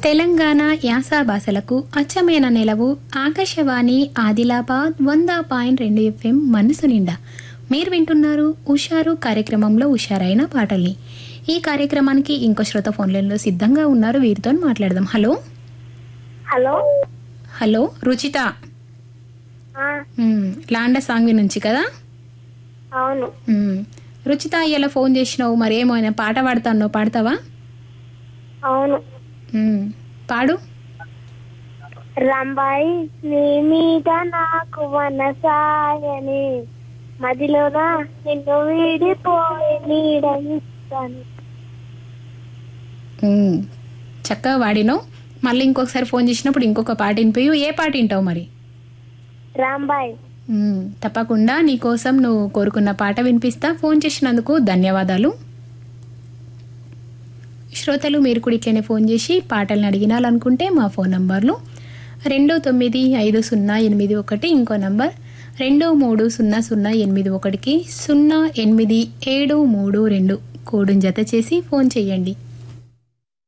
తెలంగాణ యాస భాషలకు అచ్చమైన నెలవు ఆకాశవాణి ఆదిలాబాద్ వంద పాయింట్ రెండు ఎఫ్ఎం మనసు నిండా మీరు వింటున్నారు ఉషారు కార్యక్రమంలో ఉషారైన పాటల్ని ఈ కార్యక్రమానికి ఇంకో శ్రోత ఫోన్లలో సిద్ధంగా ఉన్నారు వీరితో మాట్లాడదాం హలో హలో హలో రుచిత ఆ, మ్మ్, లాండా సాంగ్వి నుంచి కదా అవును మ్మ్. రుచిత ఇలా ఫోన్ చేసినావు మరి ఏమైనా పాట పాడుతానో పాడతావా అవును మ్మ్. పాడు రంబాయి నీ మీద నాకు వనసాయని మదిలోన నిన్ను వీడిపోయి నీడనిస్తాను మ్మ్. చక్కగా వాడినావు మళ్ళీ ఇంకొకసారి ఫోన్ చేసినప్పుడు ఇంకొక పాట వినిపోయి ఏ పాట వింటావు మరి రాంబాయి మ్మ్. తప్పకుండా నీకోసం నువ్వు కోరుకున్న పాట వినిపిస్తా ఫోన్ చేసినందుకు ధన్యవాదాలు శ్రోతలు మీరు కూడా ఇట్లనే ఫోన్ చేసి పాటలను అడిగినాలనుకుంటే మా ఫోన్ నంబర్లు రెండు తొమ్మిది ఐదు సున్నా ఎనిమిది ఒకటి ఇంకో నంబర్ రెండు మూడు సున్నా సున్నా ఎనిమిది ఒకటికి సున్నా ఎనిమిది ఏడు మూడు రెండు కోడుని జత చేసి ఫోన్ చేయండి